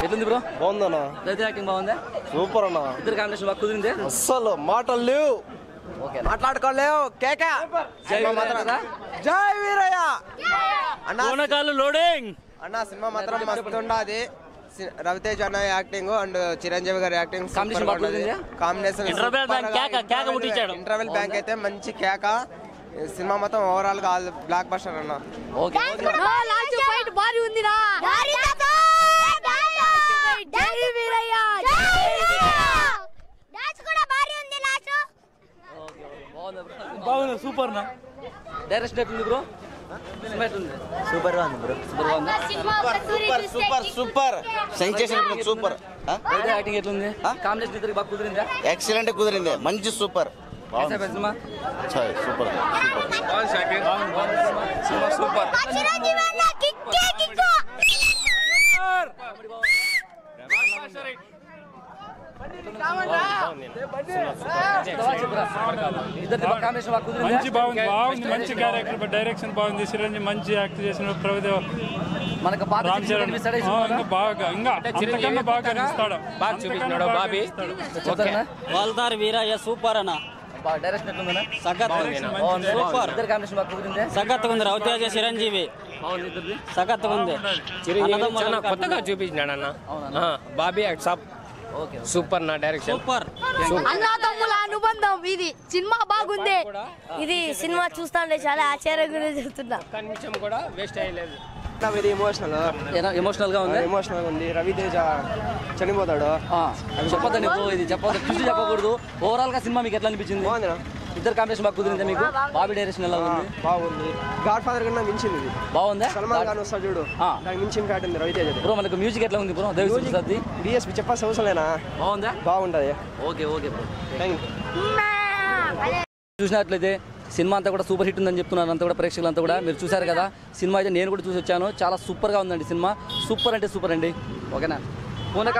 ఎట్లుంది బ్రో బాగుందన్నా రవితేజ యాక్టింగ్ బాగుందా సూపర్ అన్నా ఇద్దరు కాంబినేషన్ బాగా కుదిరింది అస్సలు మాటలు లేవు ఓకే మాట్లాడుకోలేవు కేక జై వీరయ్య. జై వీరయ్య అన్న పూనకాలు లోడింగ్ అన్న సినిమా మాత్రం మస్తు ఉండదు రవితేజ్ అన్న యాక్టింగ్ అండ్ చిరంజీవి గారి యాక్టింగ్ Combination బాగా కుదిరిందా? కాంబినేషన్ Interval bank కేక, కేక పుట్టించాడు. ఇంటర్వెల్ బ్యాంక్ అయితే మంచి కేక ఈ సినిమా మొత్తం ఓవరాల్ గా బ్లాక్ బస్టర్ అన్న ఓకే లాస్ట్ ఫైట్ భారీ ఉందిరా జై వీరయ్య డాన్స్ కూడా భారీ ఉంది లాస్ట్ బాగుందా బ్రో బాగుంది సూపర్ నా డైరెక్షన్ ఎట్లుంది బ్రో సినిమా ఎట్లుంది సూపర్ గా ఉంది బ్రో సూపర్ బాగుందా super super super sensation super Ravi Teja acting ఎట్లుంది కాంబినేషన్ ఇద్దరికి బాగా కుదిరిందా ఎక్సలెంట్ కుదిరింది మంచి సూపర్ ఎంతసేపు సినిమా సూపర్ సూపర్ చిరంజీవి అన్న కిక్కే కిక్కు ఇద్దరు కాంబినేషన్ బాగా కుదిరిందా మంచి బాగుంది బాగుంది మంచి క్యారెక్టర్ డైరెక్షన్ బాగుంది చిరంజీవి మంచి యాక్ట్ చేసిన ప్రభుదేవ మనకు పాత రామ్ చరణ్ కనిపిస్తాడా ఈ ఆ, సినిమాలో? ఇంకా బాగా ఇంకా అంతకన్నా బాగా కనిపిస్తాడు బాగా చూపించినాడు బాబీ చెప్తారా వాల్దార్ వీరయ్య సూపర్ అన్న బాగా డైరెక్షన్ ఎట్లుందన్నా సగత్ బాగుంది సూపర్ ఇద్దరు కాంబినేషన్ బాగా కుదిరిందే సగత్ ఉంది రవితేజ చిరంజీవి బాగుంది ఇద్దరిది సగత్ ఉంది చిరంజీవి అన్నదమ్ముల చాలా కథ. కొత్తగా చూపించినాడు అన్న ఆ, బాబీ యాక్సాప్ ఓకే సూపర్ నా డైరెక్షన్ సూపర్ అన్నదమ్ముల అనుబంధం ఇది సినిమా బాగుంది ఇది సినిమా చూస్తాంటే చాలా ఆశ్చర్యంగా చెప్తున్నా ఒక్క నిమిషం కూడా వేస్ట్ అయ్యలేదు ఇది ఎమోషనల్ ఎమోషనల్ గా ఉంది ఎమోషనల్ గా ఉంది రవితేజ చనిపోతాడు ఆ, చెప్పొద్దండి బ్రో ఇది చెప్పొద్దు చూసి చెప్పకూడదు ఓవరాల్ గా సినిమా మీకు ఎట్లా అనిపించింది బాగుందినా ఇద్దరు కాంబినేషన్ బాగా కుదిరిందా మీకు బాబీ డైరెక్షన్ ఎలా ఉంది బాగుంది గాడ్ ఫాదర్ కన్నా మించింది ఇది బాగుందా సల్మాన్ ఖాన్ వస్తాడు చూడు ఆ. దానికి మించిన ఫ్యాట్ ఉంది రవితేజ బ్రో మనకు మ్యూజిక్ ఎట్లా ఉంది బ్రో దేవి సర్ది డిఎస్పి చెప్పాల్సిన అవసరం లేనా బాగుందా బాగుంటది okay okay bro thank you చూసినట్లయితే సినిమా అంతా కూడా సూపర్ హిట్ ఉందని చెప్తున్నారు అంతా కూడా ప్రేక్షకులంతా కూడా మీరు చూశారు కదా సినిమా అయితే నేను కూడా చూసి వచ్చాను చాలా సూపర్గా ఉందండి సినిమా సూపర్ అంటే సూపర్ అండి ఓకేనా పూనక